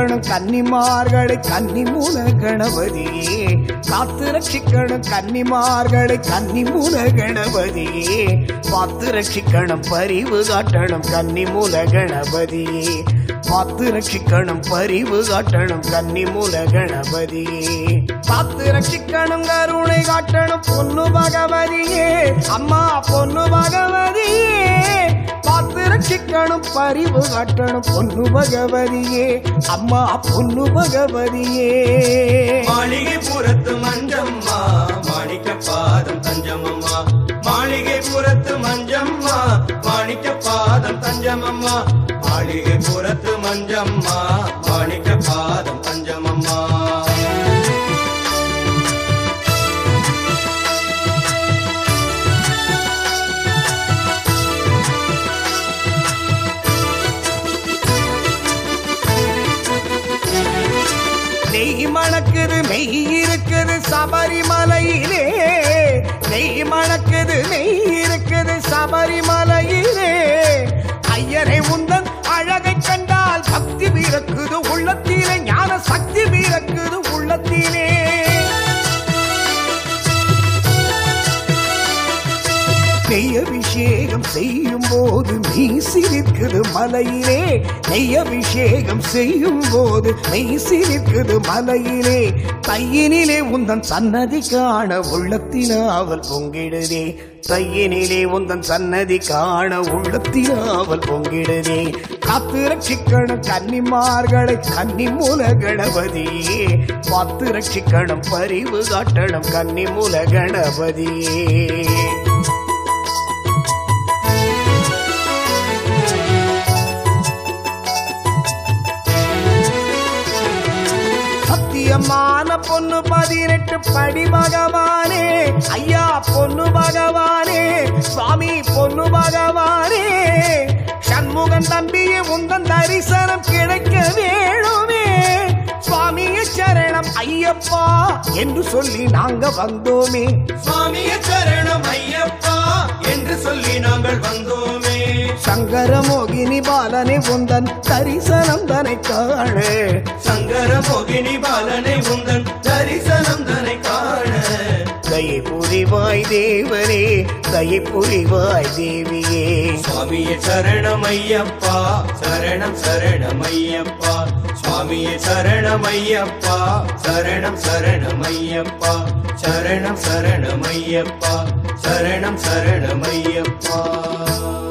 ரட்சிக்கணும் கன்னிமார்களை கன்னி மூல கணபதியே காத்து ரட்சிக்கணும் கன்னிமார்களை கன்னி மூல கணபதியே பார்த்து ரட்சிக்கணும் பரிவு காட்டணும் கன்னி மூல கணபதியே பார்த்து ரட்சிக்கணும் பரிவு காட்டணும் கன்னி மூல கணபதியே பார்த்து ரட்சிக்கணும் கருணை காட்டணும் பொண்ணு பகவதியே அம்மா பொண்ணு பகவதியே பார்த்து ரட்சிக்கணும் பரிவு காட்டணும் பொண்ணு பகவதியே அம்மா பொண்ணு பகவதியே மாளிகை புறத்து மஞ்சம்மா மாணிக்க பாதம் தஞ்சமம்மா மாளிகை புறத்து மஞ்சம்மா மாணிக்க பாதம் தஞ்சமம்மா மாளிகை புறத்து மஞ்சம்மா மாணிக்க பாதம் தஞ்சமம்மா நெய் மணக்குது மெய் இருக்குது சபரிமலையிலே நெய் மணக்குது மெய் இருக்குது சபரிமலையிலே ஐயரை உந்தன் அழகை கண்டால் பக்தி பிறக்குது உள்ளத்திலே ஞான சக்தி பிறக்குது உள்ளத்திலே நெய் அபிஷேகம் செய்யும் போது நீ சிரிக்குது மலையிலே நெய் அபிஷேகம் செய்யும் போது நீ சிரிக்குது மலையிலே தையினிலே உந்தன் சன்னதி காண உள்ளத்தினாவல் பொங்கிடுதே தையினிலே உந்தன் சன்னதி காண உள்ளத்தினாவல் பொங்கிடுதே காத்து ரட்சிக்கணும் கன்னிமார்களை கன்னி மூல கணபதியே பார்த்து ரட்சிக்கணும் பரிவு காட்டணும் கன்னி மூல கணபதியே சத்தியமான பொண்ணு பதினெட்டு படி பகவானே ஐயா பொண்ணு பகவானே சுவாமி பொண்ணு பகவானே சண்முகன் தம்பியே உந்தன் தரிசனம் கிடைக்க வேணுமே சுவாமிய சரணம் ஐயப்பா என்று சொல்லி நாங்க வந்தோமே சுவாமிய சரணம் ஐயப்பா என்று சொல்லி நாங்கள் வந்தோமே சங்கர மோகினி பாலனை உந்தன் தரிசனம் தனை காண சங்கர மோகினி பாலனை உந்தன் தரிசனம் தனை காண தயை புரிவாய் தேவரே தயை புரிவாய் தேவியே சுவாமிய சரணம் ஐயப்பா சரணம் சரணம் ஐயப்பா சுவாமிய சரணம் ஐயப்பா சரணம் சரணம் ஐயப்பா சரணம் சரணம் ஐயப்பா சரணம் சரணம் ஐயப்பா